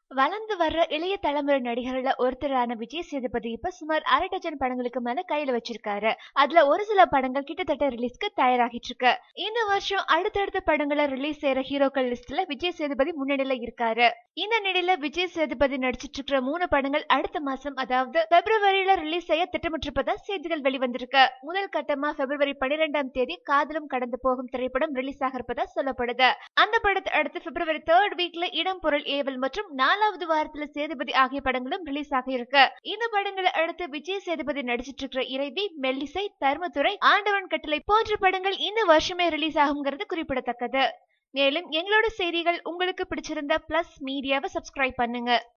வளர்ந்து வர்ற இளைய தலைமுறை நடிகர்கள்ல ஒருத்தரான விஜய் சேதுபதி இப்ப சுமார் அரை டஜன் படங்களுக்கு மேல கையில வச்சிருக்காரு அதுல ஒரு சில படங்கள் கிட்டத்தட்ட ரிலீஸ்க்கு தயாராகிட்டு இருக்கு இந்த வருஷம் அடுத்தடுத்த படங்களை ரிலீஸ் செய்யற ஹீரோக்கள் லிஸ்ட்ல விஜய் சேதுபதி முன்னணியில இருக்காரு இந்த நிலையில விஜய் சேதுபதி நடிச்சிட்டு இருக்கிற மூணு படங்கள் அடுத்த மாசம் அதாவது பிப்ரவரியில ரிலீஸ் செய்ய திட்டமிட்டிருப்பதா செய்திகள் வெளிவந்திருக்கு முதல் கட்டமா பிப்ரவரி பன்னிரெண்டாம் தேதி காதலும் கடந்து போகும் திரைப்படம் ரிலீஸ் ஆக இருப்பதா சொல்லப்படுது அந்த படத்தை அடுத்து பிப்ரவரி தேர்ட் வீக்ல இடம் பொருள் ஏவல் மற்றும் நாலாவது வாரத்துல சேதுபதி ஆகிய படங்களும் ரிலீஸ் ஆக இருக்கு இந்த படங்களை அடுத்து விஜய் சேதுபதி நடிச்சிட்டு இருக்கிற இறைவி மெல்லிசை தர்மதுரை ஆண்டவன் கட்டளை போன்ற படங்கள் இந்த வருஷமே ரிலீஸ் ஆகுங்கிறது குறிப்பிடத்தக்கது மேலும் எங்களோட செய்திகள் உங்களுக்கு பிடிச்சிருந்தா பிளஸ் மீடியாவை சப்ஸ்கிரைப் பண்ணுங்க